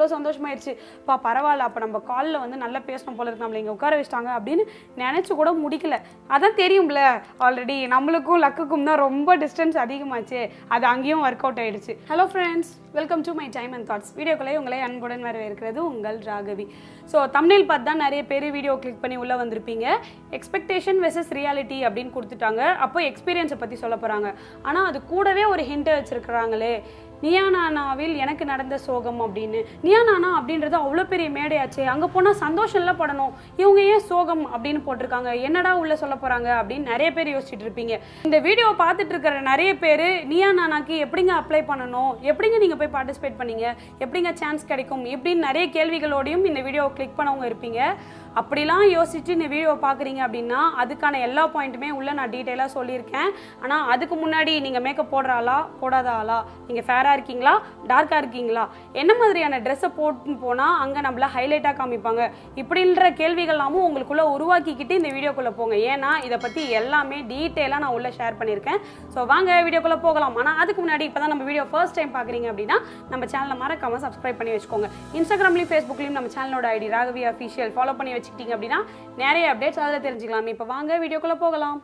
அவ்வளோ சந்தோஷமாயிருச்சு பா பரவாயில்ல அப்போ நம்ம காலில் வந்து நல்லா பேசணும் போல இருக்கு நம்மளை இங்கே உட்கார வச்சிட்டாங்க அப்படின்னு நினச்சி கூட முடிக்கல அதான் தெரியும்ல ஆல்ரெடி நம்மளுக்கும் லக்குக்கும் தான் ரொம்ப டிஸ்டன்ஸ் அதிகமாச்சு அது அங்கேயும் ஒர்க் அவுட் ஆயிடுச்சு hello friends welcome to my time and thoughts வீடியோக்களை உங்களை அன்புடன் வரவேற்கிறது உங்கள் ராகவி ஸோ தமிழில் பார்த்து தான் நிறைய பேர் வீடியோ கிளிக் பண்ணி உள்ளே வந்திருப்பீங்க எக்ஸ்பெக்டேஷன் வெர்சஸ் ரியாலிட்டி அப்படின்னு கொடுத்துட்டாங்க அப்போ எக்ஸ்பீரியன்ஸை பற்றி சொல்ல போகிறாங்க ஆனால் அது கூடவே ஒரு ஹிண்ட்டை வச்சுருக்குறாங்களே நியானானாவில் எனக்கு நடந்த சோகம் அப்படின்னு நியானானா அப்படின்றது அவ்வளோ பெரிய மேடையாச்சு அங்கே போனால் சந்தோஷம்ல படணும் இவங்க ஏன் சோகம் அப்படின்னு போட்டிருக்காங்க என்னடா உள்ள சொல்ல போகிறாங்க அப்படின்னு நிறைய பேர் யோசிச்சுட்டு இருப்பீங்க இந்த வீடியோ பார்த்துட்டு இருக்கிற நிறைய பேர் நியானானாக்கு எப்படிங்க அப்ளை பண்ணணும் எப்படிங்க நீங்கள் போய் பார்ட்டிசிபேட் பண்ணீங்க எப்படிங்க சான்ஸ் கிடைக்கும் இப்படின்னு நிறைய கேள்விகளோடையும் இந்த வீடியோவை கிளிக் பண்ணவங்க இருப்பீங்க அப்படிலாம் யோசிச்சு இந்த வீடியோ பார்க்குறீங்க அப்படின்னா அதுக்கான எல்லா பாயிண்ட்டுமே உள்ள நான் டீட்டெயிலாக சொல்லியிருக்கேன் ஆனால் அதுக்கு முன்னாடி நீங்கள் மேக்கப் போடுற ஆளா போடாத ஆளா நீங்கள் ஃபேராக இருக்கீங்களா டார்க்காக இருக்கீங்களா என்ன மாதிரியான ட்ரெஸ்ஸை போட்டு போனால் அங்கே நம்மள ஹைலைட்டாக காமிப்பாங்க இப்படின்ற கேள்விகள்லாமும் உங்களுக்குள்ளே உருவாக்கிக்கிட்டு இந்த வீடியோக்குள்ளே போங்க ஏன்னா இதை பற்றி எல்லாமே டீட்டெயிலாக நான் உள்ளே ஷேர் பண்ணியிருக்கேன் ஸோ வாங்க வீடியோக்குள்ளே போகலாம் ஆனால் அதுக்கு முன்னாடி இப்போ தான் நம்ம வீடியோ ஃபர்ஸ்ட் டைம் பார்க்குறீங்க அப்படின்னா நம்ம சேனலை மறக்காமல் சப்ஸ்கிரைப் பண்ணி வச்சுக்கோங்க இன்ஸ்டாகிராம்லேயும் ஃபேஸ்புக்லேயும் நம்ம சேனலோட ஐடி ராகவி அஃபிஷியல் ஃபாலோ பண்ணி வச்சுக்கிட்டீங்க அப்படின்னா நிறைய அப்டேட்ஸ் அதில் தெரிஞ்சுக்கலாம் இப்போ வாங்க வீடியோக்குள்ளே போகலாம்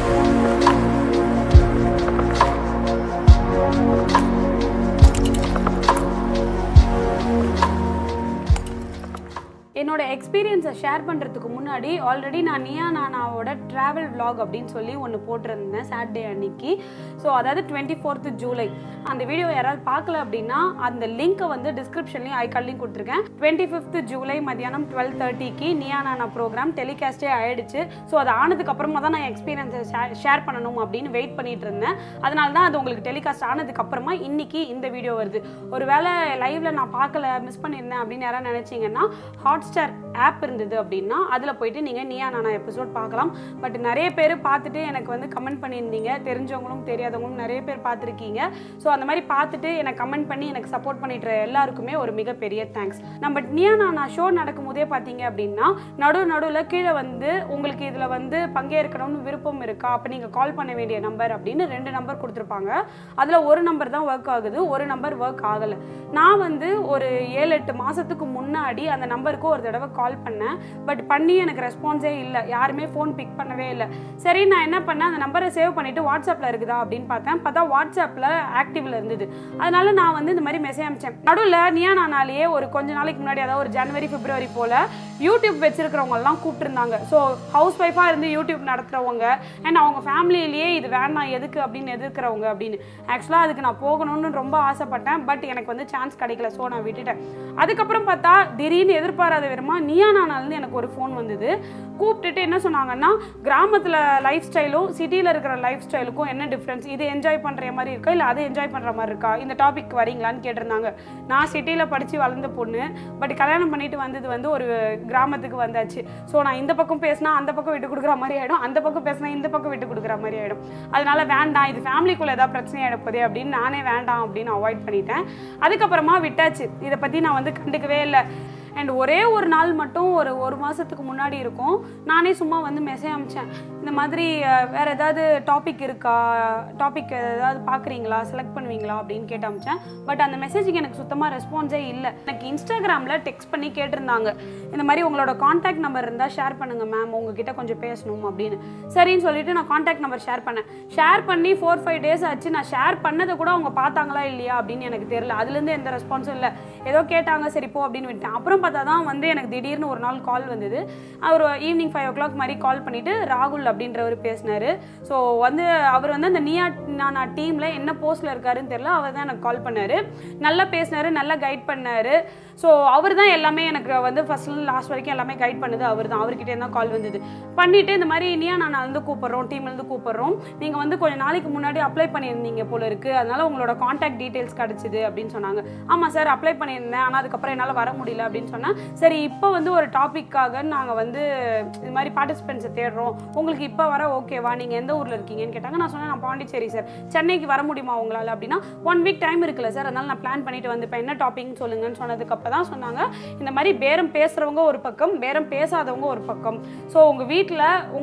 என்னோட எக்ஸ்பீரியன்ஸை ஷேர் பண்ணுறதுக்கு முன்னாடி ஆல்ரெடி நான் நியா நானாவோட ட்ராவல் vlog அப்படின்னு சொல்லி ஒன்று போட்டிருந்தேன் சாட்டர்டே அன்னைக்கு ஸோ அதாவது டுவெண்ட்டி ஃபோர்த்து ஜூலை அந்த வீடியோ யாராவது பார்க்கல அப்படின்னா அந்த லிங்க்கை வந்து டிஸ்கிரிப்ஷன்லேயும் ஐக்கால்லையும் கொடுத்துருக்கேன் டுவெண்ட்டி ஃபிஃப்த் ஜூலை மதியானம் டுவெல் தேர்ட்டிக்கு நியா நானா ப்ரோக்ராம் டெலிகாஸ்டே ஆயிடுச்சு ஸோ அது ஆனதுக்கு அப்புறமா தான் நான் எக்ஸ்பீரியன்ஸை ஷேர் பண்ணணும் அப்படின்னு வெயிட் பண்ணிட்டு இருந்தேன் அதனால தான் அது உங்களுக்கு டெலிகாஸ்ட் ஆனதுக்கு அப்புறமா இன்னைக்கு இந்த வீடியோ வருது ஒருவேளை லைவ்ல நான் பார்க்கல மிஸ் பண்ணியிருந்தேன் அப்படின்னு யாராவது நினைச்சீங்கன்னா ஹாட் ஸ்டார் ஆப் இருந்தது அப்படின்னா அதில் போயிட்டு நீங்கள் நீயா நானா எபிசோட் பார்க்கலாம் பட் நிறைய பேர் பார்த்துட்டு எனக்கு வந்து கமெண்ட் பண்ணியிருந்தீங்க தெரிஞ்சவங்களும் தெரியாதவங்களும் நிறைய பேர் பார்த்துருக்கீங்க ஸோ அந்த மாதிரி பார்த்துட்டு எனக்கு கமெண்ட் பண்ணி எனக்கு சப்போர்ட் பண்ணிட்டு எல்லாருக்குமே ஒரு மிகப்பெரிய தேங்க்ஸ் நம்ம நீயா நானா ஷோ நடக்கும் போதே பார்த்தீங்க அப்படின்னா நடு நடுவில் கீழே வந்து உங்களுக்கு இதில் வந்து பங்கேற்கணும்னு விருப்பம் இருக்கா அப்போ நீங்கள் கால் பண்ண வேண்டிய நம்பர் அப்படின்னு ரெண்டு நம்பர் கொடுத்துருப்பாங்க அதில் ஒரு நம்பர் தான் ஒர்க் ஆகுது ஒரு நம்பர் ஒர்க் ஆகலை நான் வந்து ஒரு ஏழு எட்டு மாதத்துக்கு முன்னாடி அந்த நம்பருக்கு ஒரு தடவை கால் பண்ணேன் பட் பண்ணி எனக்கு ரெஸ்பான்ஸே இல்லை யாருமே ஃபோன் பிக் பண்ணவே இல்லை சரி நான் என்ன பண்ணேன் அந்த நம்பரை சேவ் பண்ணிவிட்டு வாட்ஸ்அப்பில் இருக்குதா அப்படின்னு பார்த்தேன் பார்த்தா வாட்ஸ்அப்பில் ஆக்டிவில் இருந்தது அதனால நான் வந்து இந்த மாதிரி மெசேஜ் அனுப்பிச்சேன் நடுவில் நியா நானாலேயே ஒரு கொஞ்ச நாளைக்கு முன்னாடி அதாவது ஒரு ஜனவரி பிப்ரவரி போல் யூடியூப் வச்சிருக்கிறவங்கலாம் கூப்பிட்டுருந்தாங்க ஸோ ஹவுஸ் ஒய்ஃபாக இருந்து யூடியூப் நடத்துகிறவங்க அண்ட் அவங்க ஃபேமிலியிலேயே இது வேண்டாம் எதுக்கு அப்படின்னு எதிர்க்கிறவங்க அப்படின்னு ஆக்சுவலாக அதுக்கு நான் போகணும்னு ரொம்ப ஆசைப்பட்டேன் பட் எனக்கு வந்து சான்ஸ் கிடைக்கல ஸோ நான் விட்டுட்டேன் அதுக்கப்புறம் பார்த்தா திடீர்னு எதிர்பாராத விதமா நியா நானாலேருந்து எனக்கு ஒரு ஃபோன் வந்தது கூப்பிட்டுட்டு என்ன சொன்னாங்கன்னா கிராமத்தில் லைஃப் ஸ்டைலும் சிட்டியில் இருக்கிற லைஃப் ஸ்டைலுக்கும் என்ன டிஃப்ரென்ஸ் இது என்ஜாய் பண்ணுற மாதிரி இருக்கா இல்லை அதை என்ஜாய் பண்ணுற மாதிரி இருக்கா இந்த டாபிக் வரீங்களான்னு கேட்டிருந்தாங்க நான் சிட்டியில் படித்து வளர்ந்த பொண்ணு பட் கல்யாணம் பண்ணிட்டு வந்தது வந்து ஒரு கிராமத்துக்கு வந்தாச்சு ஸோ நான் இந்த பக்கம் பேசினா அந்த பக்கம் விட்டு கொடுக்குற மாதிரி ஆகிடும் அந்த பக்கம் பேசினா இந்த பக்கம் விட்டு கொடுக்குற மாதிரி ஆகிடும் அதனால வேண்டாம் இது ஃபேமிலிக்குள்ளே ஏதாவது பிரச்சனை ஆகிடப்போதே அப்படின்னு நானே வேண்டாம் அப்படின்னு அவாய்ட் பண்ணிட்டேன் அதுக்கப்புறமா விட்டாச்சு இதை பற்றி நான் வந்து கண்டுக்கவே இல்லை அண்ட் ஒரே ஒரு நாள் மட்டும் ஒரு ஒரு மாதத்துக்கு முன்னாடி இருக்கும் நானே சும்மா வந்து மெசேஜ் அனுப்பிச்சேன் இந்த மாதிரி அஹ், வேற ஏதாவது டாபிக் இருக்கா டாபிக் ஏதாவது பார்க்குறீங்களா செலக்ட் பண்ணுவீங்களா அப்படின்னு கேட்டு அனுப்பிச்சேன் பட் அந்த மெசேஜுக்கு எனக்கு சுத்தமாக ரெஸ்பான்ஸே இல்லை எனக்கு இன்ஸ்டாகிராமில் டெக்ஸ்ட் பண்ணி கேட்டிருந்தாங்க இந்த மாதிரி உங்களோட காண்டாக்ட் நம்பர் இருந்தால் ஷேர் பண்ணுங்க மேம் உங்ககிட்ட கொஞ்சம் பேசணும் அப்படின்னு சரின்னு சொல்லிட்டு நான் காண்டாக்ட் நம்பர் ஷேர் பண்ணேன் ஷேர் பண்ணி ஃபோர் ஃபைவ் டேஸ் ஆச்சு நான் ஷேர் பண்ணதை கூட அவங்க பார்த்தாங்களா இல்லையா அப்படின்னு எனக்கு தெரியல அதுலேருந்து எந்த ரெஸ்பான்ஸும் இல்லை ஏதோ கேட்டாங்க சரி போ அப்படின்னு விட்டேன் அப்புறம் பார்த்தா தான் வந்து எனக்கு திடீர்னு ஒரு நாள் கால் வந்தது அவர் ஈவினிங் ஃபைவ் ஓ கிளாக் மாதிரி கால் பண்ணிட்டு ராகுல் அப்படின்றவர் பேசினாரு ஸோ வந்து அவர் வந்து அந்த நியா நானா டீமில் என்ன போஸ்ட்டில் இருக்காருன்னு தெரியல அவர் தான் எனக்கு கால் பண்ணாரு நல்லா பேசினாரு நல்லா கைட் பண்ணாரு ஸோ அவர் தான் எல்லாமே எனக்கு வந்து ஃபர்ஸ்ட்ல லாஸ்ட் வரைக்கும் எல்லாமே கைட் பண்ணது அவர் தான் அவர்கிட்ட தான் கால் வந்தது பண்ணிட்டு இந்த மாதிரி நியா நான் வந்து கூப்பிட்றோம் டீம்லேருந்து கூப்பிட்றோம் நீங்கள் வந்து கொஞ்சம் நாளைக்கு முன்னாடி அப்ளை பண்ணியிருந்தீங்க போல இருக்கு அதனால உங்களோட காண்டாக்ட் டீட்டெயில்ஸ் கிடச்சிது அப்படின்னு சொன்னாங்க ஆமாம் சார் அப்ளை பண்ணியிருந்தேன் ஆனால் அதுக்கப்புறம் என்னால் வர முடியல அப்படின்னு சொன்னேன் சரி இப்போ வந்து ஒரு டாப்பிக்காக நாங்கள் வந்து இது மாதிரி பார்ட்டிசிபென்ட்ஸை தேடுறோம் உங்களுக்கு இப்போ வர ஓகேவா நீங்கள் எந்த ஊரில் இருக்கீங்கன்னு கேட்டாங்க நான் சொன்னேன் நான் பாண்டிச்சேரி சார் சென்னைக்கு வர முடியுமா உங்களால் அப்படின்னா ஒன் வீக் டைம் இருக்குல்ல சார் அதனால நான் பிளான் பண்ணிட்டு வந்து இப்போ என்ன டாபிக்னு சொல்லுங்கன்னு சொன்னதுக்கு அப்போ தான் சொன்னாங்க இந்த மாதிரி பேரம் பேசுகிறவங்க ஒரு பக்கம் பேரம் பேசாதவங்க ஒரு பக்கம் ஸோ உங்கள் வீட்டில் உங்களுக்கு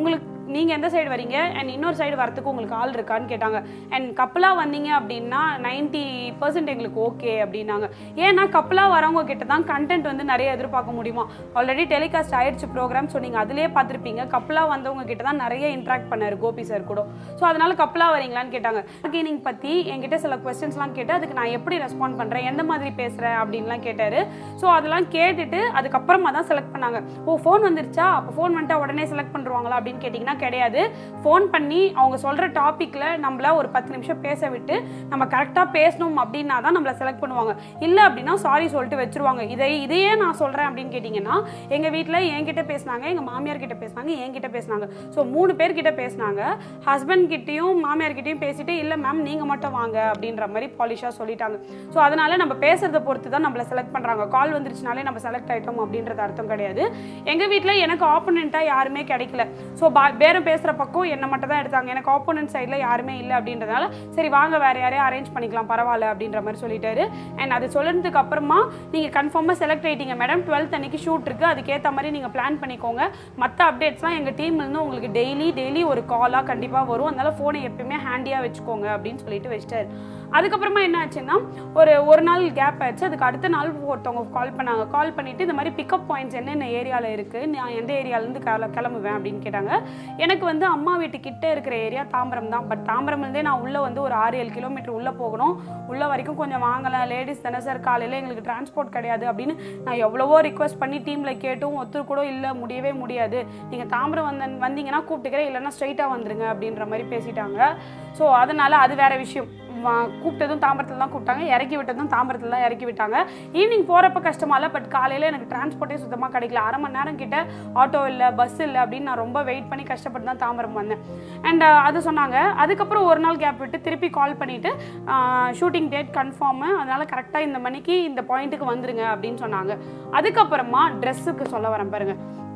நீங்கள் எந்த சைடு வரீங்க அண்ட் இன்னொரு சைடு வரத்துக்கு உங்களுக்கு ஆள் இருக்கான்னு கேட்டாங்க அண்ட் கப்பலாக வந்தீங்க அப்படின்னா நைன்ட்டி பர்சன்ட் எங்களுக்கு ஓகே அப்படின்னாங்க ஏன்னா கப்பலாக வரவங்க கிட்ட தான் கண்டென்ட் வந்து நிறைய எதிர்பார்க்க முடியுமா ஆல்ரெடி டெலிகாஸ்ட் ஆயிடுச்சு ப்ரோக்ராம் ஸோ நீங்கள் அதிலே பார்த்துருப்பீங்க கப்பலாக வந்தவங்க கிட்ட தான் நிறைய இன்ட்ராக்ட் பண்ணார் கோபி சார் கூட ஸோ அதனால கப்பலாக வரீங்களான்னு கேட்டாங்க கேனிங் பற்றி என்கிட்ட சில கொஸ்டின்ஸ்லாம் கேட்டு அதுக்கு நான் எப்படி ரெஸ்பாண்ட் பண்ணுறேன் எந்த மாதிரி பேசுகிறேன் அப்படின்லாம் கேட்டார் ஸோ அதெல்லாம் கேட்டுட்டு அதுக்கப்புறமா தான் செலக்ட் பண்ணாங்க ஓ ஃபோன் வந்துருச்சா அப்போ ஃபோன் வந்துட்டா உடனே செலக்ட் பண்ணுவாங்களா அப்படின்னு கேட்டிங்கன்னா கிடையாது ஃபோன் பண்ணி அவங்க சொல்கிற டாப்பிக்கில் நம்மள ஒரு பத்து நிமிஷம் பேச விட்டு நம்ம கரெக்டாக பேசணும் அப்படின்னா தான் நம்மளை செலக்ட் பண்ணுவாங்க இல்லை அப்படின்னா சாரி சொல்லிட்டு வச்சிருவாங்க இதை இதையே நான் சொல்கிறேன் அப்படின்னு கேட்டிங்கன்னா எங்கள் வீட்டில் என்கிட்ட பேசினாங்க எங்கள் மாமியார் கிட்ட பேசினாங்க என்கிட்ட பேசினாங்க ஸோ மூணு பேர்கிட்ட பேசினாங்க ஹஸ்பண்ட் கிட்டேயும் மாமியார் கிட்டேயும் பேசிட்டு இல்லை மேம் நீங்கள் மட்டும் வாங்க அப்படின்ற மாதிரி பாலிஷாக சொல்லிட்டாங்க ஸோ அதனால நம்ம பேசுறத பொறுத்து தான் நம்மளை செலக்ட் பண்ணுறாங்க கால் வந்துருச்சுனாலே நம்ம செலக்ட் ஆகிட்டோம் அப்படின்றது அர்த்தம் கிடையாது எங்கள் வீட்டில் எனக்கு ஆப்போனண்ட்டாக யாருமே கிடைக்கல ஸோ பா பேரம் பேசுகிற பக்கம் என்னை மட்டும் தான் எடுத்தாங்க எனக்கு ஆப்போனன்ட் சைடில் யாருமே இல்லை அப்படின்றதுனால சரி வாங்க வேறு யாரையும் அரேஞ்ச் பண்ணிக்கலாம் பரவாயில்ல அப்படின்ற மாதிரி சொல்லிட்டாரு அண்ட் அது சொல்லினதுக்கு அப்புறமா நீங்கள் கன்ஃபார்மாக செலக்ட் ஆகிட்டீங்க மேடம் டுவெல்த் அன்னைக்கு ஷூட் இருக்குது அதுக்கேற்ற மாதிரி நீங்கள் பிளான் பண்ணிக்கோங்க மற்ற அப்டேட்ஸ்லாம் எங்கள் டீம்லேருந்து உங்களுக்கு டெய்லி டெய்லி ஒரு காலாக கண்டிப்பாக வரும் அதனால ஃபோனை எப்பயுமே ஹேண்டியாக வச்சுக்கோங்க அப்படின்னு சொல்லிட்டு வச்சிட்டாரு அதுக்கப்புறமா என்ன ஆச்சுன்னா ஒரு ஒரு நாள் கேப் ஆயிடுச்சு அதுக்கு அடுத்த நாள் ஒருத்தவங்க கால் பண்ணாங்க கால் பண்ணிட்டு இந்த மாதிரி பிக்கப் பாயிண்ட்ஸ் என்னென்ன ஏரியாவில் இருக்குது நான் எந்த ஏரியாலேருந்து கிள கிளம்புவேன் அப்படின்னு கேட்டாங்க எனக்கு வந்து அம்மா வீட்டு கிட்ட இருக்கிற ஏரியா தாம்பரம் தான் பட் தாம்பரம்லேருந்தே நான் உள்ளே வந்து ஒரு ஆறு ஏழு கிலோமீட்டர் உள்ளே போகணும் உள்ள வரைக்கும் கொஞ்சம் வாங்கலாம் லேடிஸ் தானே சார் காலையில் எங்களுக்கு டிரான்ஸ்போர்ட் கிடையாது அப்படின்னு நான் எவ்வளவோ ரிக்வஸ்ட் பண்ணி டீமில் கேட்டும் ஒருத்தர் கூட இல்லை முடியவே முடியாது நீங்கள் தாம்பரம் வந்த வந்தீங்கன்னா கூப்பிட்டுக்கிறேன் இல்லைன்னா ஸ்ட்ரைட்டாக வந்துருங்க அப்படின்ற மாதிரி பேசிட்டாங்க ஸோ அதனால அது வேற விஷயம் வா- கூப்பிட்டதும் தாம்பரத்தில் தான் கூப்பிட்டாங்க இறக்கி விட்டதும் தாம்பரத்தில் தான் இறக்கி விட்டாங்க ஈவினிங் போகிறப்ப கஷ்டமா இல்லை பட் காலையில் எனக்கு டிரான்ஸ்போர்ட்டே சுத்தமாக கிடைக்கல அரை மணி நேரம் கிட்ட ஆட்டோ இல்லை பஸ் இல்லை அப்படின்னு நான் ரொம்ப வெயிட் பண்ணி கஷ்டப்பட்டு தான் தாம்பரம் வந்தேன் அண்ட் அது சொன்னாங்க அதுக்கப்புறம் ஒரு நாள் கேப் விட்டு திருப்பி கால் பண்ணிவிட்டு ஷூட்டிங் டேட் கன்ஃபார்மு அதனால் கரெக்டாக இந்த மணிக்கு இந்த பாயிண்ட்டுக்கு வந்துருங்க அப்படின்னு சொன்னாங்க அதுக்கப்புறமா ட்ரெஸ்ஸுக்கு சொல்ல வரேன் பாருங்க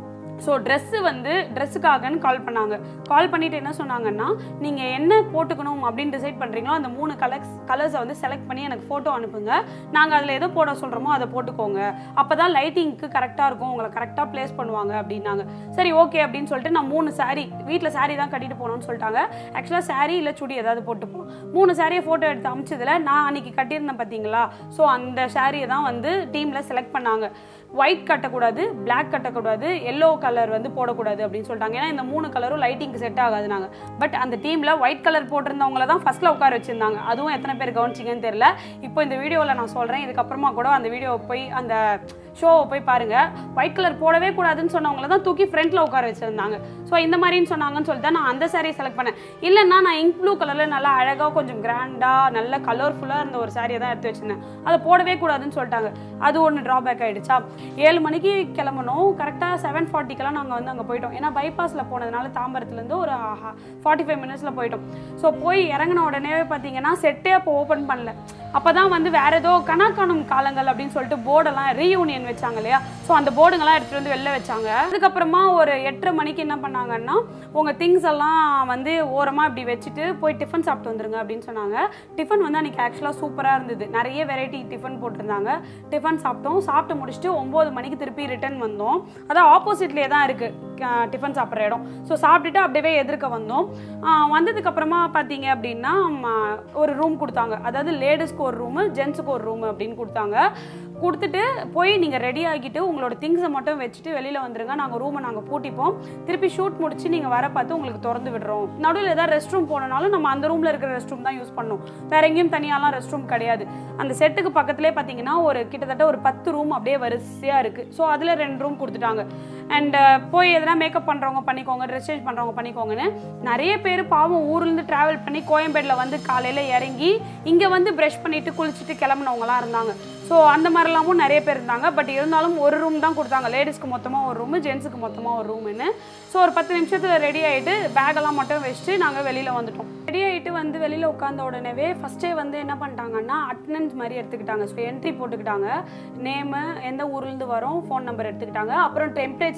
ஸோ ட்ரெஸ்ஸு வந்து ட்ரெஸ்ஸுக்காகன்னு கால் பண்ணாங்க கால் பண்ணிட்டு என்ன சொன்னாங்கன்னா நீங்கள் என்ன போட்டுக்கணும் அப்படின்னு டிசைட் பண்ணுறீங்களோ அந்த மூணு கலர்ஸ் கலர்ஸை வந்து செலக்ட் பண்ணி எனக்கு ஃபோட்டோ அனுப்புங்க நாங்கள் அதில் எதை போட சொல்கிறோமோ அதை போட்டுக்கோங்க அப்போ தான் லைட்டிங்க்கு கரெக்டாக இருக்கும் உங்களை கரெக்டாக ப்ளேஸ் பண்ணுவாங்க அப்படின்னாங்க சரி ஓகே அப்படின்னு சொல்லிட்டு நான் மூணு saree வீட்டில் saree தான் கட்டிட்டு போகணும்னு சொல்லிட்டாங்க ஆக்சுவலாக saree இல்லை சுடி ஏதாவது போட்டுப்போம் மூணு சாரியை ஃபோட்டோ எடுத்து அமிச்சதில் நான் அன்னைக்கு கட்டியிருந்தேன் பார்த்தீங்களா ஸோ அந்த சாரியை தான் வந்து டீமில் செலக்ட் பண்ணாங்க ஒயிட் கட்டக்கூடாது Black கட்டக்கூடாது எல்லோ கலர் வந்து போடக்கூடாது அப்படின்னு சொல்லிட்டாங்க ஏன்னா இந்த மூணு கலரும் லைட்டிங்க்கு செட் ஆகாது நாங்கள் பட் அந்த டீமில் ஒயிட் கலர் போட்டிருந்தவங்கள தான் ஃபர்ஸ்ட்ல உட்கார வச்சிருந்தாங்க அதுவும் எத்தனை பேர் கவனிச்சிங்கன்னு தெரியல இப்போ இந்த வீடியோவில் நான் சொல்கிறேன் இதுக்கப்புறமா கூட அந்த வீடியோவை போய் அந்த ஷோவை போய் பாருங்க ஒயிட் கலர் போடவே கூடாதுன்னு சொன்னவங்கள தான் தூக்கி ஃப்ரண்ட்ல உட்கார வச்சிருந்தாங்க ஸோ இந்த மாதிரின்னு சொன்னாங்கன்னு சொல்லிட்டு தான் நான் அந்த சாரியை செலக்ட் பண்ணேன் இல்லைன்னா நான் இங்க் ப்ளூ கலரில் நல்லா அழகாக கொஞ்சம் கிராண்டாக நல்ல கலர்ஃபுல்லாக இருந்த ஒரு சாரியை தான் எடுத்து வச்சிருந்தேன் அதை போடவே கூடாதுன்னு சொல்லிட்டாங்க அது ஒன்று ட்ராபேக் ஆயிடுச்சா ஏழு மணிக்கு கிளம்பணும் கரெக்டாக செவன் ஃபார்ட்டிக்கெல்லாம் நாங்கள் வந்து அங்கே போயிட்டோம் ஏன்னா பைபாஸில் போனதுனால தாம்பரத்துலேருந்து ஒரு ஃபார்ட்டி ஃபைவ் மினிட்ஸில் போயிட்டோம் ஸோ போய் இறங்கின உடனே பார்த்தீங்கன்னா செட்டே அப்போ ஓப்பன் பண்ணல அப்போ தான் வந்து வேற ஏதோ கணக்காணும் காலங்கள் அப்படின்னு சொல்லிட்டு போர்டெல்லாம் ரீயூனியன் வச்சாங்க இல்லையா ஸோ அந்த போர்டுங்கெல்லாம் எடுத்துகிட்டு வந்து வெளில வச்சாங்க அதுக்கப்புறமா ஒரு எட்டரை மணிக்கு என்ன பண்ணாங்கன்னா உங்கள் திங்ஸ் எல்லாம் வந்து ஓரமாக இப்படி வச்சுட்டு போய் டிஃபன் சாப்பிட்டு வந்துருங்க அப்படின்னு சொன்னாங்க டிஃபன் வந்து அன்றைக்கி ஆக்சுவலாக சூப்பராக இருந்தது நிறைய வெரைட்டி டிஃபன் போட்டிருந்தாங்க டிஃபன் சாப்பிட்டோம் சாப்பிட்டு முடிச்சுட்டு ஒம்பது மணிக்கு திருப்பி ரிட்டர்ன் வந்தோம் அதான் ஆப்போசிட்லேயே தான் இருக்குது டிஃபன் சாப்பிட்ற இடம் ஸோ சாப்பிட்டுட்டு அப்படியே எதிர்க்க வந்தோம் ஆஹ் வந்ததுக்கு அப்புறமா பார்த்தீங்க அப்படின்னா ம, ஒரு ரூம் கொடுத்தாங்க அதாவது லேடிஸ்க்கு ஒரு ரூமு ஜென்ஸுக்கு ஒரு ரூமு அப்படின்னு கொடுத்தாங்க கொடுத்துட்டு போய் நீங்கள் ரெடி ஆகிட்டு உங்களோட திங்ஸை மட்டும் வச்சுட்டு வெளியில் வந்துருங்க நாங்கள் ரூமை நாங்கள் பூட்டிப்போம் திருப்பி ஷூட் முடிச்சு நீங்கள் வர பார்த்து உங்களுக்கு திறந்து விடுறோம் நடுவில் ஏதாவது ரெஸ்ட் ரூம் போனனாலும் நம்ம அந்த ரூமில் இருக்கிற ரெஸ்ட் ரூம் தான் யூஸ் பண்ணோம் வேற எங்கேயும் தனியாலாம் ரெஸ்ட் ரூம் கிடையாது அந்த செட்டுக்கு பக்கத்துலேயே பார்த்தீங்கன்னா ஒரு கிட்டத்தட்ட ஒரு பத்து ரூம் அப்படியே வரிசையாக இருக்குது ஸோ அதில் ரெண்டு ரூம் கொடுத்துட்டாங்க அண்ட் போய் எதனா மேக்கப் பண்ணுறவங்க பண்ணிக்கோங்க ட்ரெஸ் சேஞ்ச் பண்ணுறவங்க பண்ணிக்கோங்கன்னு நிறைய பேர் பாவம் ஊர்லேருந்து ட்ராவல் பண்ணி கோயம்பேடில் வந்து காலையில் இறங்கி இங்கே வந்து ப்ரஷ் பண்ணிட்டு குளிச்சுட்டு கிளம்புனவங்களாம் இருந்தாங்க ஸோ அந்த மாதிரிலாமும் நிறைய பேர் இருந்தாங்க பட் இருந்தாலும் ஒரு ரூம் தான் கொடுத்தாங்க லேடிஸ்க்கு மொத்தமாக ஒரு ரூமு ஜென்ஸுக்கு மொத்தமாக ஒரு ரூம்னு ஸோ ஒரு பத்து நிமிஷத்தில் ரெடி ஆகிட்டு பேக்கெல்லாம் மட்டும் வச்சுட்டு நாங்கள் வெளியில் வந்துட்டோம் ரெடி ஆகிட்டு வந்து வெளியில் உட்காந்த உடனே ஃபஸ்ட்டே வந்து என்ன பண்ணிட்டாங்கன்னா அட்டனன்ஸ் மாதிரி எடுத்துக்கிட்டாங்க ஸோ என்ட்ரி போட்டுக்கிட்டாங்க நேமு எந்த ஊர்லேருந்து வரோம் ஃபோன் நம்பர் எடுத்துக்கிட்டாங்க அப்புறம் டெம்பரேச்சர்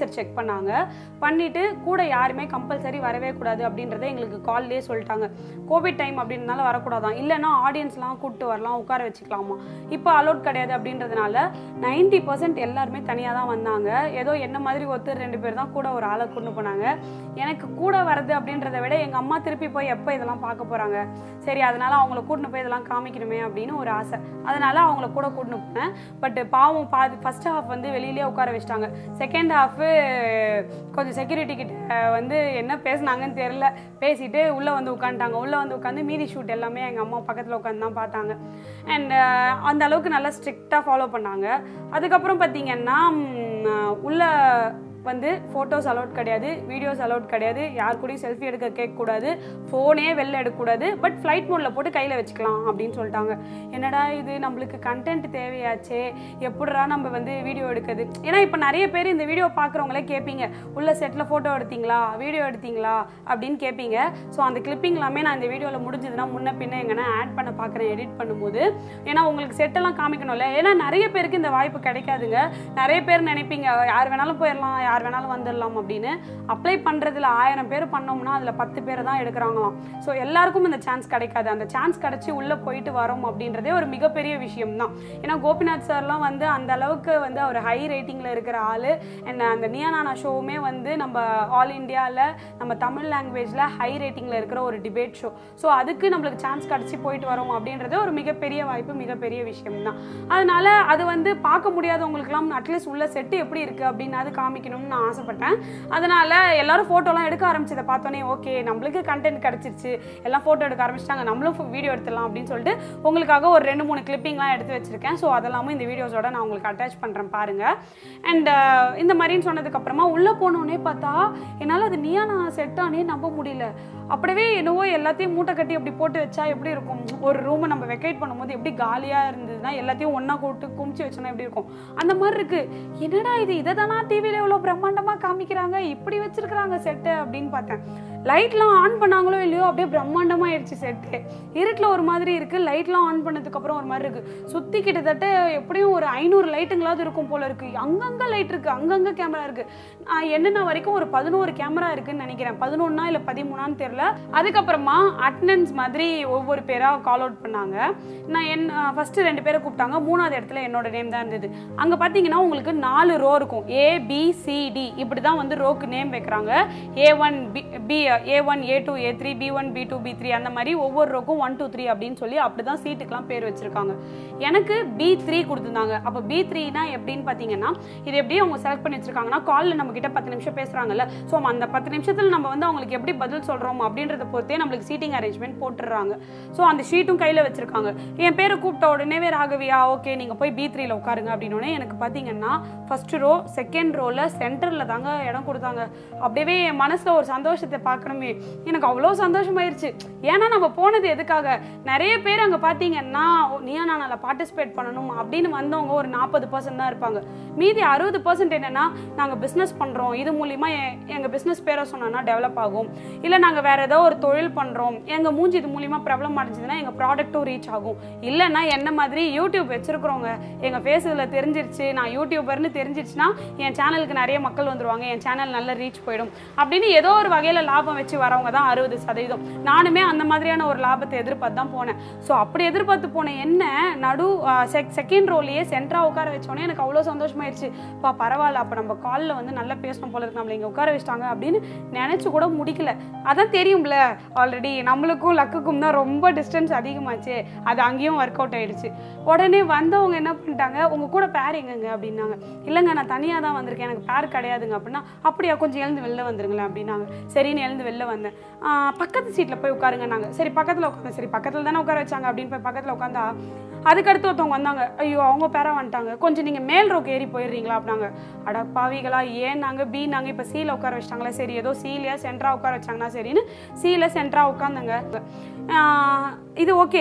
சிக்னேச்சர் செக் பண்ணாங்க பண்ணிட்டு கூட யாருமே கம்பல்சரி வரவே கூடாது அப்படின்றத எங்களுக்கு கால்லேயே சொல்லிட்டாங்க கோவிட் டைம் அப்படின்றனால வரக்கூடாதான் இல்லைன்னா ஆடியன்ஸ்லாம் கூப்பிட்டு வரலாம் உட்கார வச்சுக்கலாமா இப்போ அலோட் கிடையாது அப்படின்றதுனால நைன்டி பர்சன்ட் எல்லாருமே தனியாக தான் வந்தாங்க ஏதோ என்ன மாதிரி ஒருத்தர் ரெண்டு பேர் தான் கூட ஒரு ஆளை கொண்டு போனாங்க எனக்கு கூட வர்றது அப்படின்றத விட எங்கள் அம்மா திருப்பி போய் எப்போ இதெல்லாம் பார்க்க போகிறாங்க சரி அதனால அவங்கள கூட்டின்னு போய் இதெல்லாம் காமிக்கணுமே அப்படின்னு ஒரு ஆசை அதனால அவங்கள கூட கூட்டின்னு போனேன் பட் பாவம் பாதி ஃபர்ஸ்ட் ஹாஃப் வந்து வெளியிலே உட்கார வச்சிட்டாங்க செகண்ட் ஹாஃபு கொஞ்சம் செக்யூரிட்டி கிட்ட வந்து என்ன பேசுனாங்கன்னு தெரில பேசிட்டு உள்ளே வந்து உட்காந்துட்டாங்க உள்ளே வந்து உட்காந்து மீதி ஷூட் எல்லாமே எங்கள் அம்மா பக்கத்தில் உட்காந்து தான் பார்த்தாங்க அண்ட் அந்த அளவுக்கு நல்லா ஸ்ட்ரிக்டாக ஃபாலோ பண்ணாங்க அதுக்கப்புறம் பார்த்தீங்கன்னா ம், உள்ள வந்து ஃபோட்டோஸ் அலௌட் கிடையாது வீடியோஸ் அலௌட் கிடையாது யார் கூடயும் செல்ஃபி எடுக்க கேட்கக்கூடாது ஃபோனே வெளில எடுக்கக்கூடாது பட் ஃப்ளைட் மோடில் போட்டு கையில் வச்சுக்கலாம் அப்படின்னு சொல்லிட்டாங்க என்னடா இது நம்மளுக்கு கண்டென்ட் தேவையாச்சே எப்படிடா நம்ம வந்து வீடியோ எடுக்கிறது ஏன்னா இப்போ நிறைய பேர் இந்த வீடியோ பார்க்குறவங்களே கேட்பீங்க உள்ள செட்டில் ஃபோட்டோ எடுத்தீங்களா வீடியோ எடுத்தீங்களா அப்படின்னு கேட்பீங்க ஸோ அந்த கிளிப்பிங் எல்லாமே நான் இந்த வீடியோவில் முடிஞ்சதுன்னா முன்ன பின்ன எங்கன்னா ஆட் பண்ண பார்க்குறேன் எடிட் பண்ணும்போது ஏன்னா உங்களுக்கு செட்டெல்லாம் காமிக்கணும்ல ஏன்னா நிறைய பேருக்கு இந்த வாய்ப்பு கிடைக்காதுங்க நிறைய பேர் நினைப்பீங்க யார் வேணாலும் போயிடலாம் யார் வேணாலும் வந்துடலாம் அப்படின்னு அப்ளை பண்ணுறதுல ஆயிரம் பேர் பண்ணோம்னா அதில் பத்து பேர் தான் எடுக்கிறாங்களாம் ஸோ எல்லாருக்கும் இந்த சான்ஸ் கிடைக்காது அந்த சான்ஸ் கிடச்சி உள்ளே போயிட்டு வரோம் அப்படின்றதே ஒரு மிகப்பெரிய விஷயம் தான் ஏன்னா கோபிநாத் சார்லாம் வந்து அந்த அளவுக்கு வந்து அவர் ஹை ரேட்டிங்கில் இருக்கிற ஆள் அண்ட் அந்த நியானானா ஷோவுமே வந்து நம்ம ஆல் இந்தியாவில் நம்ம தமிழ் லாங்குவேஜில் ஹை ரேட்டிங்கில் இருக்கிற ஒரு டிபேட் ஷோ ஸோ அதுக்கு நம்மளுக்கு சான்ஸ் கிடச்சி போயிட்டு வரோம் அப்படின்றது ஒரு மிகப்பெரிய வாய்ப்பு மிகப்பெரிய விஷயம் தான் அதனால அது வந்து பார்க்க முடியாதவங்களுக்குலாம் அட்லீஸ்ட் உள்ள செட்டு எப்படி இருக்குது அப்படின்னு அது காமிக்கணும்னு நான் ஆசைப்பட்டேன் அதனால எல்லாரும் ஃபோட்டோலாம் எடுக்க ஆரம்பிச்சதை பார்த்தோன்னே ஓகே நம்மளுக்கு கண்டென்ட் கிடச்சிருச்சு எல்லாம் ஃபோட்டோ எடுக்க ஆரம்பிச்சிட்டாங்க நம்மளும் வீடியோ எடுத்துடலாம் அப்படின்னு சொல்லிட்டு உங்களுக்காக ஒரு ரெண்டு மூணு கிளிப்பிங்லாம் எடுத்து வச்சிருக்கேன் ஸோ அதெல்லாமும் இந்த வீடியோஸோட நான் உங்களுக்கு அட்டாச் பண்ணுறேன் பாருங்க அண்ட் இந்த மாதிரின்னு சொன்னதுக்கப்புறமா உள்ளே போனோடனே பார்த்தா என்னால் அது நீயா நான் செட்டானே நம்ப முடியல அப்படியே என்னவோ எல்லாத்தையும் மூட்டை கட்டி அப்படி போட்டு வச்சா எப்படி இருக்கும் ஒரு ரூமை நம்ம வெக்கேட் பண்ணும்போது எப்படி காலியாக இருந்ததுன்னா எல்லாத்தையும் ஒன்றா கூட்டு குமிச்சு வச்சோன்னா எப்படி இருக்கும் அந்த மாதிரி இருக்கு என்னடா இது இதை தானா டிவியில் எவ்வளோ பிரம்மாண்டமாக காமிக்கிறாங்க இப்படி வச்சிருக்கிறாங்க செட்டு அப்படின்னு பார்த்தேன் லைட்லாம் ஆன் பண்ணாங்களோ இல்லையோ அப்படியே பிரம்மாண்டமாக ஆயிடுச்சு செட்டு இருட்டில் ஒரு மாதிரி இருக்கு லைட்லாம் ஆன் பண்ணதுக்கப்புறம் ஒரு மாதிரி இருக்கு சுற்றி கிட்டத்தட்ட எப்படியும் ஒரு ஐநூறு லைட்டுங்களாவது இருக்கும் போல இருக்கு அங்கங்கே லைட் இருக்கு அங்கங்கே கேமரா இருக்கு நான் என்னென்ன வரைக்கும் ஒரு பதினோரு கேமரா இருக்குன்னு நினைக்கிறேன் பதினொன்னா இல்லை பதிமூணான்னு தெரியல அதுக்கப்புறமா அட்டண்டன்ஸ் மாதிரி ஒவ்வொரு பேராக கால் அவுட் பண்ணாங்க நான் என் ஃபர்ஸ்ட் ரெண்டு பேரை கூப்பிட்டாங்க மூணாவது இடத்துல என்னோட நேம் தான் இருந்தது அங்கே பார்த்தீங்கன்னா உங்களுக்கு நாலு ரோ இருக்கும் ஏ பி சி டி இப்படி தான் வந்து ரோக்கு நேம் வைக்கிறாங்க A one B B A one A two A three B one B two B three அந்த மாதிரி ஒவ்வொரு ரோக்கும் ஒன் டூ த்ரீ அப்படின்னு சொல்லி அப்படி தான் சீட்டுக்கெலாம் பேர் வச்சிருக்காங்க எனக்கு பி த்ரீ கொடுத்துருந்தாங்க அப்போ பி த்ரீனா எப்படின்னு பார்த்தீங்கன்னா இது எப்படி அவங்க செலக்ட் பண்ணி வச்சிருக்காங்கன்னா காலில் நம்ம கிட்ட பத்து நிமிஷம் பேசுகிறாங்கல்ல ஸோ அந்த பத்து நிமிஷத்தில் நம்ம வந்து அவங்களுக்கு எப்படி பதில் சொல்கிறோம் அப்படின்றத பொறுத்தே நம்மளுக்கு சீட்டிங் அரேஞ்ச்மெண்ட் போட்டுடுறாங்க ஸோ அந்த ஷீட்டும் கையில் வச்சிருக்காங்க என் பேரை கூப்பிட்ட உடனேவே ராகவியா ஓகே நீங்கள் போய் பி த்ரீல உட்காருங்க அப்படின்னோடனே எனக்கு பார்த்தீங்கன்னா ஃபர்ஸ்ட் ரோ செகண்ட் ரோவில் சென்டரில் தாங்க இடம் கொடுத்தாங்க அப்படியே என் மனசில் ஒரு சந்தோஷத்தை பார்க்கணுமே எனக்கு அவ்வளோ சந்தோஷமாயிருச்சு ஏன்னா நம்ம போனது எதுக்காக நிறைய பேர் அங்கே பார்த்தீங்கன்னா நீயா நான் பார்ட்டிசிபேட் பண்ணணும் அப்படின்னு வந்தவங்க ஒரு நாற்பது பர்சன்ட் தான் இருப்பாங்க மீதி அறுபது பர்சன்ட் என்னன்னா நாங்கள் பிஸ்னஸ் பண்ணுறோம் இது மூலிமா எங்கள் பிஸ்னஸ் பேரை சொன்னோன்னா டெவலப் ஆகும் இல்லை நாங்கள் வேற ஏதோ ஒரு தொழில் பண்ணுறோம் எங்கள் மூஞ்சி இது மூலிமா பிரபலம் அடைஞ்சதுன்னா எங்கள் ப்ராடக்ட்டும் ரீச் ஆகும் இல்லைன்னா என்ன மாதிரி யூடியூப் வச்சிருக்கிறவங்க எங்கள் ஃபேஸ் இதில் தெரிஞ்சிருச்சு நான் யூடியூபர்னு தெரிஞ்சிருச்சுன்னா என் சேனலுக்கு நிறைய மக்கள் வந்துருவாங்க என் சேனல் நல்ல ரீச் போயிடும் அப்படின்னு ஏதோ ஒரு வகையில் லாபம் வச்சு வரவங்க தான் அறுபது சதவீதம் நானுமே அந்த மாதிரியான ஒரு லாபத்தை எதிர்பார்த்து தான் போனேன் ஸோ அப்படி எதிர்பார்த்து போன என்ன நடு செகண்ட் ரோலையே சென்டரா உட்கார வச்சோன்னே எனக்கு அவ்வளோ சந்தோஷமாயிருச்சு பா பரவாயில்ல அப்போ நம்ம காலில் வந்து நல்லா பேசணும் போல இருக்கு நம்மளை இங்கே உட்கார வச்சிட்டாங்க அப்படின்னு நினச்சி கூட முடிக்கல அதான் தெரியும்ல ஆல்ரெடி நம்மளுக்கும் லக்குக்கும் தான் ரொம்ப டிஸ்டன்ஸ் அதிகமாச்சு அது அங்கேயும் ஒர்க் அவுட் ஆயிடுச்சு உடனே வந்தவங்க என்ன பண்ணிட்டாங்க உங்க கூட பேர் எங்கங்க அப்படின்னாங்க இல்லைங்க நான் தனியாக தான் வந்திருக்கேன் எனக்கு பேர் கிடையாதுங்க அப்படின்னா அப்படியா கொஞ்சம் எழுந்து வெளில வந்துருங்களேன் அப்படின்னாங்க சரின்னு எழுந்து வெளில வந்தேன் ஆஹ் பக்கத்து சீட்டில் போய் உட்காருங்க நாங்கள் சரி பக்கத்தில் உட்காந்து சரி பக்கத்தில் தானே உட்கார வச்சாங்க அப்படின்னு போய் பக்கத்தில் உட்காந்தா அதுக்கடுத்து ஒருத்தவங்க வந்தாங்க ஐயோ அவங்க பேரா வந்துட்டாங்க கொஞ்சம் நீங்கள் மேல் ரோக்கு ஏறி போயிடுறீங்களா அப்படின்னாங்க அட பாவிகளா ஏன் நாங்கள் பி நாங்கள் இப்போ சீல உட்கார வச்சிட்டாங்களே சரி ஏதோ சீலையா சென்ட்ரா உட்கார வச்சாங்கன்னா சரின்னு சீல சென்ட்ரா உட்காந்துங்க இது ஓகே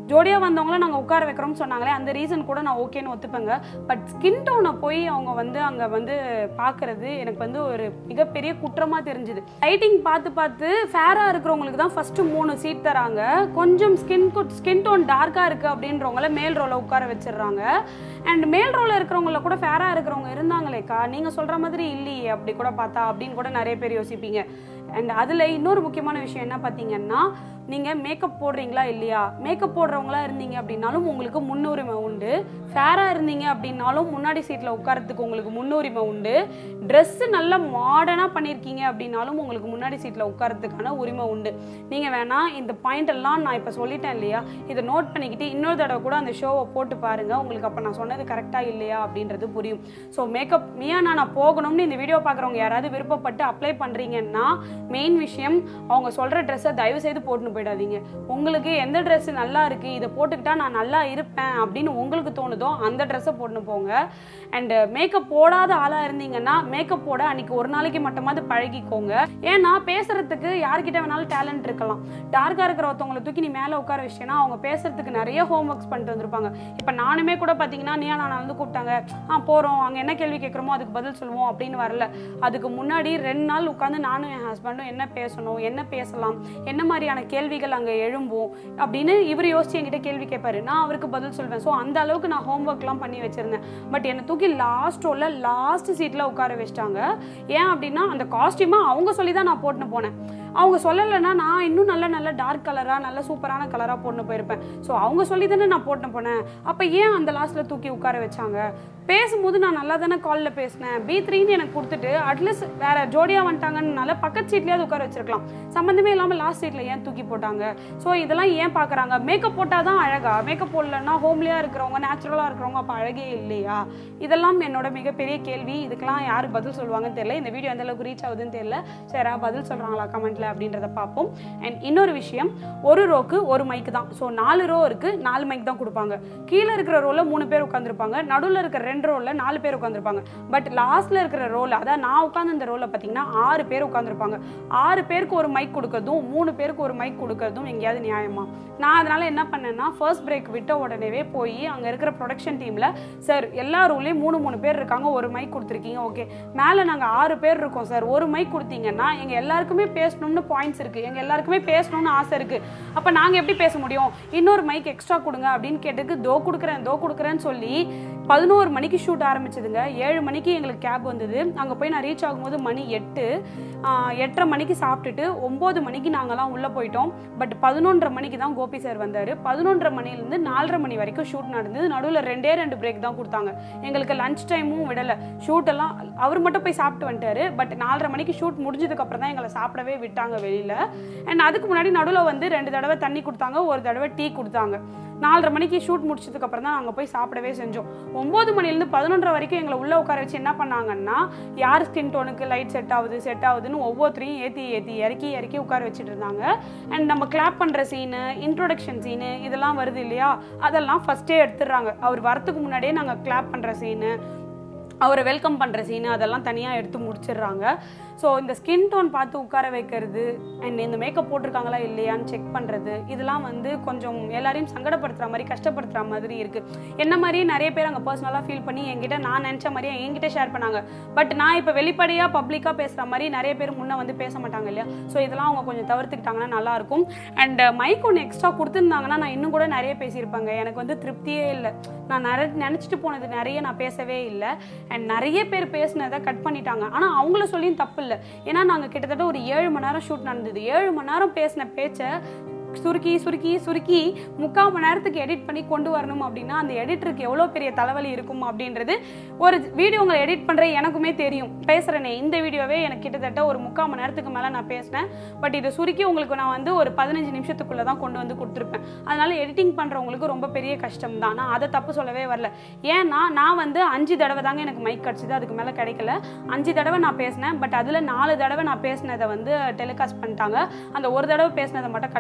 ஜோடியாக வந்தவங்கள நாங்கள் உட்கார வைக்கிறோம்னு சொன்னாங்களே அந்த ரீசன் கூட நான் ஓகேன்னு ஒத்துப்பேங்க பட் ஸ்கின் டோனை போய் அவங்க வந்து அங்கே வந்து பார்க்கறது எனக்கு வந்து ஒரு மிகப்பெரிய குற்றமாக தெரிஞ்சுது லைட்டிங் பார்த்து பார்த்து ஃபேராக இருக்கிறவங்களுக்கு தான் ஃபஸ்ட்டு மூணு சீட் தராங்க கொஞ்சம் ஸ்கின் ஸ்கின் டோன் டார்க்காக இருக்குது அப்படின்றவங்கள மேல் ரோல உட்கார வச்சிடுறாங்க அண்ட் மேல் ரோல இருக்கிறவங்கள கூட ஃபேராக இருக்கிறவங்க இருந்தாங்களேக்கா நீங்கள் சொல்கிற மாதிரி இல்லையே அப்படி கூட பார்த்தா அப்படின்னு கூட நிறைய பேர் யோசிப்பீங்க அண்ட் அதில் இன்னொரு முக்கியமான விஷயம் என்ன பார்த்தீங்கன்னா நீங்கள் மேக்கப் போடுறீங்களா இல்லையா மேக்கப் போடுறவங்களா இருந்தீங்க அப்படின்னாலும் உங்களுக்கு முன்னுரிமை உண்டு ஃபேராக இருந்தீங்க அப்படின்னாலும் முன்னாடி சீட்டில் உட்காரத்துக்கு உங்களுக்கு முன்னுரிமை உண்டு ட்ரெஸ்ஸு நல்லா மாடர்னாக பண்ணியிருக்கீங்க அப்படின்னாலும் உங்களுக்கு முன்னாடி சீட்டில் உட்காரத்துக்கான உரிமை உண்டு நீங்கள் வேணால் இந்த பாயிண்ட் எல்லாம் நான் இப்போ சொல்லிட்டேன் இல்லையா இதை நோட் பண்ணிக்கிட்டு இன்னொரு தடவை கூட அந்த ஷோவை போட்டு பாருங்கள் உங்களுக்கு அப்போ நான் சொன்னது கரெக்டாக இல்லையா அப்படின்றது புரியும் ஸோ மேக்கப் மியா நான் போகணும்னு இந்த வீடியோ பார்க்குறவங்க யாராவது விருப்பப்பட்டு அப்ளை பண்ணுறீங்கன்னா மெயின் விஷயம் அவங்க சொல்கிற ட்ரெஸ்ஸை தயவு செய்து போட்டுன்னு போயிடாதீங்க உங்களுக்கு எந்த ட்ரெஸ் நல்லா இருக்கு இதை போட்டுக்கிட்டா நான் நல்லா இருப்பேன் அப்படின்னு உங்களுக்கு தோணுதோ அந்த ட்ரெஸ்ஸை போட்டுன்னு போங்க அண்ட் மேக்கப் போடாத ஆளாக இருந்தீங்கன்னா மேக்கப் போட அன்னைக்கு ஒரு நாளைக்கு மட்டுமாவது பழகிக்கோங்க ஏன்னா பேசுறதுக்கு யார்கிட்ட வேணாலும் டேலண்ட் இருக்கலாம் டார்க்காக இருக்கிற ஒருத்தவங்களை தூக்கி நீ மேலே உட்கார வச்சிட்டேன்னா அவங்க பேசுறதுக்கு நிறைய ஹோம் ஒர்க்ஸ் பண்ணிட்டு வந்திருப்பாங்க இப்போ நானுமே கூட பார்த்தீங்கன்னா நீயா நான் வந்து கூப்பிட்டாங்க ஆ போகிறோம் அங்கே என்ன கேள்வி கேட்குறோமோ அதுக்கு பதில் சொல்லுவோம் அப்படின்னு வரல அதுக்கு முன்னாடி ரெண்டு நாள் உட்காந்து நானும் என் ஹஸ்பண்டும் என்ன பேசணும் என்ன பேசலாம் என்ன மாதிரியான கேள்விகள் அங்கே எழும்பும் அப்படின்னு இவர் யோசிச்சு என்கிட்ட கேள்வி கேட்பாரு நான் அவருக்கு பதில் சொல்வேன் ஸோ அந்த அளவுக்கு நான் ஹோம்ஒர்க்லாம் பண்ணி வச்சிருந்தேன் பட் என்னை தூக்கி லாஸ்ட் ரோல லாஸ்ட் சீட்டில் உட்கார வச்சிட்டாங்க ஏன் அப்படின்னா அந்த காஸ்டியூமை அவங்க சொல்லி தான் நான் போட்டுன்னு போனேன் அவங்க சொல்லலைன்னா நான் இன்னும் நல்ல நல்ல டார்க் கலராக நல்ல சூப்பரான கலராக போட்டுன்னு போயிருப்பேன் ஸோ அவங்க சொல்லி தானே நான் போட்டுன்னு போனேன் அப்போ ஏன் அந்த லாஸ்ட்டில் தூக்கி உட்கார வச்சாங்க பேசும்போது நான் நல்லா தானே காலில் பேசினேன் பி த்ரீன்னு எனக்கு கொடுத்துட்டு அட்லீஸ்ட் வேற ஜோடியாக வந்துட்டாங்கன்னால பக்கத்து சீட்லேயாவது உட்கார வச்சிருக்கலாம் சம்மந்தமே இல்லாமல் லாஸ்ட் சீட்டில் ஏன் தூக்கி போட்டாங்க ஸோ இதெல்லாம் ஏன் பார்க்குறாங்க மேக்கப் போட்டால் தான் அழகா மேக்கப் போடலன்னா ஹோம்லியாக இருக்கிறவங்க நேச்சுரலாக இருக்கிறவங்க அப்போ அழகே இல்லையா இதெல்லாம் என்னோட மிகப்பெரிய கேள்வி இதுக்கெல்லாம் யார் பதில் சொல்லுவாங்கன்னு தெரியல இந்த வீடியோ எந்த அளவுக்கு ரீச் ஆகுதுன்னு தெரியல சரி யாராவது பதில் சொல்கிறாங்களா கமெண்ட்ல அப்படின்றத பார்ப்போம் அண்ட் இன்னொரு விஷயம் ஒரு ரோக்கு ஒரு மைக்கு தான் ஸோ நாலு ரோ இருக்கு நாலு மைக் தான் கொடுப்பாங்க கீழே இருக்கிற ரோல மூணு பேர் உட்காந்துருப்பாங்க நடுவில் இருக்கிற ரெண்டு ரோல நாலு பேர் உட்காந்துருப்பாங்க பட் லாஸ்ட்ல இருக்கிற ரோல அதான் நான் உட்காந்து இந்த ரோல பார்த்தீங்கன்னா ஆறு பேர் உட்காந்துருப்பாங்க ஆறு பேருக்கு ஒரு மைக் கொடுக்கறதும் மூணு பேருக்கு ஒரு மைக் கொடுக்கறதும் எங்கேயாவது நியாயமா நான் அதனால என்ன பண்ணேன்னா ஃபர்ஸ்ட் பிரேக் விட்ட உடனேவே போய் அங்கே இருக்கிற ப்ரொடக்ஷன் டீமில் சார் எல்லா ரூல்லையும் மூணு மூணு பேர் இருக்காங்க ஒரு மைக் கொடுத்துருக்கீங்க ஓகே மேலே நாங்கள் ஆறு பேர் இருக்கோம் சார் ஒரு மைக் கொடுத்தீங்கன்னா எங்கள் எல்லாருக்குமே பேசணும்னு பாயிண்ட்ஸ் இருக்குது எங்கள் எல்லாருக்குமே பேசணும்னு ஆசை இருக்குது அப்போ நாங்கள் எப்படி பேச முடியும் இன்னொரு மைக் எக்ஸ்ட்ரா கொடுங்க அப்படின்னு கேட்டதுக்கு தோ கொடுக்குறேன் தோ கொடுக்குறேன்னு சொல்லி பதினோரு மணிக்கு ஷூட் ஆரம்பிச்சதுங்க ஏழு மணிக்கு எங்களுக்கு கேப் வந்தது அங்கே போய் நான் ரீச் ஆகும்போது மணி எட்டு ஆஹ் எட்டரை மணிக்கு சாப்பிட்டுட்டு ஒம்பது மணிக்கு நாங்கள்லாம் உள்ளே போயிட்டோம் பட் பதினொன்றரை மணிக்கு தான் கோபி சார் வந்தார் பதினொன்றரை மணிலேருந்து நாலரை மணி வரைக்கும் ஷூட் நடந்தது நடுவில் ரெண்டே ரெண்டு பிரேக் தான் கொடுத்தாங்க எங்களுக்கு லஞ்ச் டைமும் விடலை ஷூட் எல்லாம் அவர் மட்டும் போய் சாப்பிட்டு வந்துட்டாரு பட் நாலரை மணிக்கு ஷூட் முடிஞ்சதுக்கு அப்புறம் தான் எங்களை சாப்பிடவே விட்டாங்க வெளியில் அண்ட் அதுக்கு முன்னாடி நடுவில் வந்து ரெண்டு தடவை தண்ணி கொடுத்தாங்க ஒரு தடவை டீ கொடுத்தாங்க நாலரை மணிக்கு ஷூட் முடிச்சதுக்கு அப்புறம் தான் நாங்கள் போய் சாப்பிடவே செஞ்சோம் ஒம்பது மணிலேருந்து பதினொன்றரை வரைக்கும் எங்களை உள்ளே உட்கார வச்சு என்ன பண்ணாங்கன்னா யார் ஸ்கின் டோனுக்கு லைட் செட் ஆகுது செட் ஆகுதுன்னு ஒவ்வொருத்தரையும் ஏற்றி ஏற்றி இறக்கி இறக்கி உட்கார வச்சுட்டு இருந்தாங்க அண்ட் நம்ம கிளாப் பண்ணுற சீனு இன்ட்ரோடக்ஷன் சீனு இதெல்லாம் வருது இல்லையா அதெல்லாம் ஃபஸ்ட்டே எடுத்துடுறாங்க அவர் வரத்துக்கு முன்னாடியே நாங்கள் கிளாப் பண்ணுற சீனு அவரை வெல்கம் பண்ணுற சீனு அதெல்லாம் தனியாக எடுத்து முடிச்சிடுறாங்க ஸோ இந்த ஸ்கின் டோன் பார்த்து உட்கார வைக்கிறது அண்ட் இந்த மேக்கப் போட்டிருக்காங்களா இல்லையான்னு செக் பண்ணுறது இதெல்லாம் வந்து கொஞ்சம் எல்லாரையும் சங்கடப்படுத்துகிற மாதிரி கஷ்டப்படுத்துகிற மாதிரி இருக்குது என்ன மாதிரியே நிறைய பேர் அங்கே பர்சனலாக ஃபீல் பண்ணி என்கிட்ட நான் நினச்ச மாதிரியே என்கிட்ட ஷேர் பண்ணாங்க பட் நான் இப்போ வெளிப்படையாக பப்ளிக்காக பேசுகிற மாதிரி நிறைய பேர் முன்னே வந்து பேச மாட்டாங்க இல்லையா ஸோ இதெல்லாம் அவங்க கொஞ்சம் தவிர்த்துக்கிட்டாங்கன்னா நல்லாயிருக்கும் அண்ட் மைக் ஒன்று எக்ஸ்ட்ரா கொடுத்துருந்தாங்கன்னா நான் இன்னும் கூட நிறைய பேசியிருப்பாங்க எனக்கு வந்து திருப்தியே இல்லை நான் நிறைய நினச்சிட்டு போனது நிறைய நான் பேசவே இல்லை அண்ட் நிறைய பேர் பேசினதை கட் பண்ணிட்டாங்க ஆனால் அவங்கள சொல்லியும் தப்பு இல்லை ஏன்னா நாங்கள் கிட்டத்தட்ட ஒரு ஏழு மணி நேரம் ஷூட் நடந்தது ஏழு மணி நேரம் பேசின பேச்சை சுருக்கி சுருக்கி சுருக்கி முக்கால் மணி நேரத்துக்கு எடிட் பண்ணி கொண்டு வரணும் அப்படின்னா அந்த எடிட்டருக்கு எவ்வளோ பெரிய தலைவலி இருக்கும் அப்படின்றது ஒரு வீடியோங்களை எடிட் பண்ணுற எனக்குமே தெரியும் பேசுகிறேனே இந்த வீடியோவே எனக்கு கிட்டத்தட்ட ஒரு முக்கால் மணி நேரத்துக்கு மேலே நான் பேசினேன் பட் இதை சுருக்கி உங்களுக்கு நான் வந்து ஒரு பதினஞ்சு நிமிஷத்துக்குள்ளே தான் கொண்டு வந்து கொடுத்துருப்பேன் அதனால எடிட்டிங் பண்ணுறவங்களுக்கு ரொம்ப பெரிய கஷ்டம் தான் நான் அதை தப்பு சொல்லவே வரல ஏன்னா நான் வந்து அஞ்சு தடவை தாங்க எனக்கு மைக் கிடச்சிது அதுக்கு மேலே கிடைக்கல அஞ்சு தடவை நான் பேசினேன் பட் அதில் நாலு தடவை நான் பேசினதை வந்து டெலிகாஸ்ட் பண்ணிட்டாங்க அந்த ஒரு தடவை பேசினதை மட்டும் கட் பண்ணிட்டு இருக்காங்க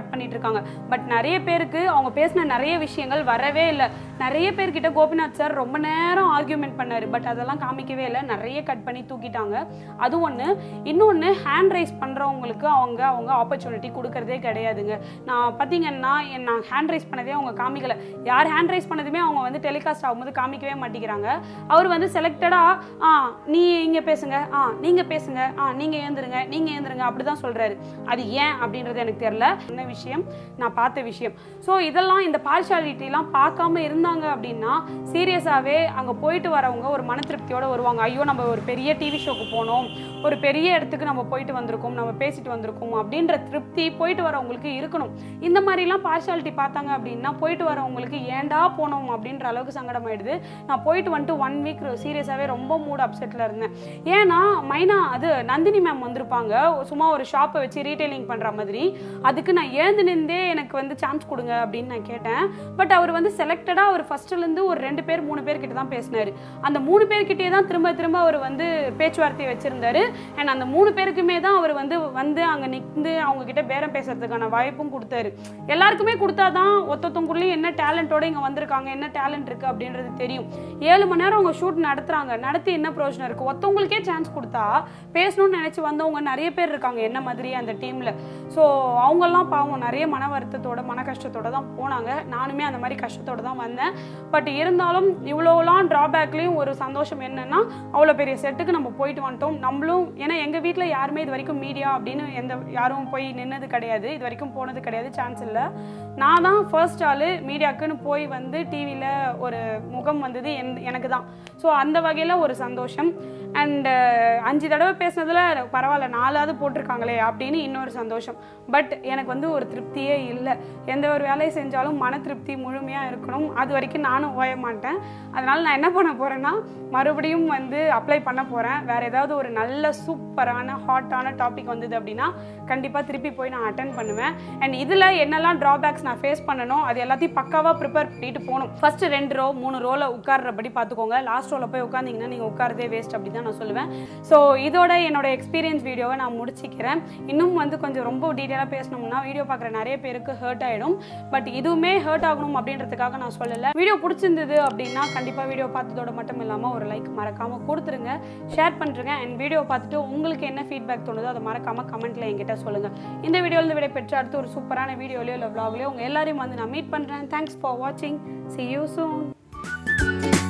இருக்காங்க பட் நிறைய பேருக்கு அவங்க பேசின நிறைய விஷயங்கள் வரவே இல்லை நிறைய பேர்கிட்ட கோபிநாத் சார் ரொம்ப நேரம் ஆர்கியூமெண்ட் பண்ணாரு பட் அதெல்லாம் காமிக்கவே இல்லை நிறைய கட் பண்ணி தூக்கிட்டாங்க அது ஒன்று இன்னொன்று ஹேண்ட் ரைஸ் பண்ணுறவங்களுக்கு அவங்க அவங்க ஆப்பர்ச்சுனிட்டி கொடுக்கறதே கிடையாதுங்க நான் பார்த்தீங்கன்னா என் நான் ஹேண்ட் ரைஸ் பண்ணதே அவங்க காமிக்கல யார் ஹேண்ட் ரைஸ் பண்ணதுமே அவங்க வந்து டெலிகாஸ்ட் ஆகும்போது காமிக்கவே மாட்டேங்கிறாங்க அவர் வந்து செலக்டடாக ஆ நீ இங்கே பேசுங்க ஆ நீங்கள் பேசுங்க ஆ நீங்கள் ஏந்துருங்க நீங்கள் ஏந்துருங்க அப்படி தான் சொல்கிறாரு அது ஏன் அப்படின்றது எனக்கு தெரியல என்ன விஷயம் நான் பார்த்த விஷயம் ஸோ இதெல்லாம் இந்த பார்ஷாலிட்டிலாம் பார்க்காம இருந்தாங்க அப்படின்னா சீரியஸாகவே அங்கே போயிட்டு வரவங்க ஒரு மன திருப்தியோட வருவாங்க ஐயோ நம்ம ஒரு பெரிய டிவி ஷோக்கு போனோம் ஒரு பெரிய இடத்துக்கு நம்ம போயிட்டு வந்திருக்கோம் நம்ம பேசிட்டு வந்திருக்கோம் அப்படின்ற திருப்தி போயிட்டு வரவங்களுக்கு இருக்கணும் இந்த மாதிரிலாம் பார்ஷாலிட்டி பார்த்தாங்க அப்படின்னா போயிட்டு வரவங்களுக்கு ஏன்டா போனோம் அப்படின்ற அளவுக்கு சங்கடமாயிடுது நான் போயிட்டு வந்துட்டு ஒன் வீக் சீரியஸாகவே ரொம்ப மூட் அப்செட்டில் இருந்தேன் ஏன்னா மைனா அது நந்தினி மேம் வந்திருப்பாங்க சும்மா ஒரு ஷாப்பை வச்சு ரீட்டைலிங் பண்ணுற மாதிரி அதுக்கு நான் எழுந்து நின்றே எனக்கு வந்து சான்ஸ் கொடுங்க அப்படின்னு நான் கேட்டேன் பட் அவர் வந்து செலக்டடாக அவர் ஃபர்ஸ்ட்லேருந்து ஒரு ரெண்டு பேர் மூணு பேர் கிட்ட தான் பேசினாரு அந்த மூணு பேர்கிட்டயே தான் திரும்ப திரும்ப அவர் வந்து பேச்சுவார்த்தை வச்சிருந்தாரு அண்ட் அந்த மூணு பேருக்குமே தான் அவர் வந்து வந்து அங்கே நிற்ந்து அவங்க கிட்ட பேரம் பேசுறதுக்கான வாய்ப்பும் கொடுத்தாரு எல்லாருக்குமே கொடுத்தாதான் ஒத்தொத்தவங்களும் என்ன டேலண்டோட இங்கே வந்திருக்காங்க என்ன டேலண்ட் இருக்கு அப்படின்றது தெரியும் ஏழு மணி நேரம் அவங்க ஷூட் நடத்துறாங்க நடத்தி என்ன பிரயோஜனம் இருக்கு ஒருத்தவங்களுக்கே சான்ஸ் கொடுத்தா பேசணும்னு நினைச்சு வந்தவங்க நிறைய பேர் இருக்காங்க என்ன மாதிரி அந்த டீம்ல ஸோ அவங்கெல்லாம் பாவம் நிறைய மன வருத்தத்தோட மன கஷ்டத்தோட தான் போனாங்க நானுமே அந்த மாதிரி கஷ்டத்தோட தான் வந்தேன் பட் இருந்தாலும் இவ்வளோலாம் ட்ராபேக்லேயும் ஒரு சந்தோஷம் என்னன்னா அவ்வளோ பெரிய செட்டுக்கு நம்ம போயிட்டு வந்துட்டோம் நம்மளும் ஏன்னா எங்கள் வீட்டில் யாருமே இது வரைக்கும் மீடியா அப்படின்னு எந்த யாரும் போய் நின்னது கிடையாது இது வரைக்கும் போனது கிடையாது சான்ஸ் இல்லை நான் தான் ஃபர்ஸ்ட் ஆள் மீடியாக்குன்னு போய் வந்து டிவியில் ஒரு முகம் வந்தது என் எனக்கு தான் ஸோ அந்த வகையில் ஒரு சந்தோஷம் அண்ட் அஞ்சு தடவை பேசுனதுல பரவாயில்ல நாலாவது போட்டிருக்காங்களே அப்படின்னு இன்னொரு சந்தோஷம் பட் எனக்கு வந்து ஒரு திருப்தியே இல்லை எந்த ஒரு வேலையை செஞ்சாலும் மன திருப்தி முழுமையாக இருக்கணும் அது வரைக்கும் நானும் ஓய மாட்டேன் அதனால் நான் என்ன பண்ண போகிறேன்னா மறுபடியும் வந்து அப்ளை பண்ண போகிறேன் வேறு ஏதாவது ஒரு நல்ல சூப்பரான ஹாட்டான டாபிக் வந்தது அப்படின்னா கண்டிப்பாக திருப்பி போய் நான் அட்டன் பண்ணுவேன் அண்ட் இதில் என்னெல்லாம் ட்ராபேக்ஸ் நான் ஃபேஸ் பண்ணணும் அது எல்லாத்தையும் பக்காவாக ப்ரிப்பேர் பண்ணிட்டு போகணும் ஃபர்ஸ்ட் ரெண்டு ரோ மூணு ரோவில் உட்கார்றபடி பார்த்துக்கோங்க லாஸ்ட் ரோவில் போய் உட்காந்திங்கன்னா நீங்கள் உட்காரதே வேஸ்ட் அப்படி தான் நான் சொல்லுவேன் ஸோ இதோட என்னோட எக்ஸ்பீரியன்ஸ் வீடியோவை நான் முடிச்சிக்கிறேன் இன்னும் வந்து கொஞ்சம் ரொம்ப டீட்டெயிலாக பேசணும்னா வீடியோ பார்க்குற நிறைய பேருக்கு ஹர்ட் ஆகிடும் பட் இதுவுமே ஹர்ட் ஆகணும் அப்படின்றதுக்காக நான் சொல்லலை வீடியோ பிடிச்சிருந்தது அப்படின்னா கண்டிப்பாக வீடியோ பார்த்ததோட மட்டும் இல்லாமல் ஒரு லைக் மறக்காமல் கொடுத்துருங்க ஷேர் பண்ணுறேங்க அண்ட் வீடியோ பார்த்துட்டு உங்களுக்கு என்ன ஃபீட்பேக் தோணுதோ அதை மறக்காமல் கமெண்ட்டில் என்கிட்ட சொல்லுங்கள் இந்த வீடியோவில் விடை பெற்று அடுத்து ஒரு சூப்பரான வீடியோலையோ இல்லை vlogலையோ உங்கள் எல்லாரையும் வந்து நான் மீட் பண்ணுறேன் தேங்க்ஸ் ஃபார் வாட்சிங் see you soon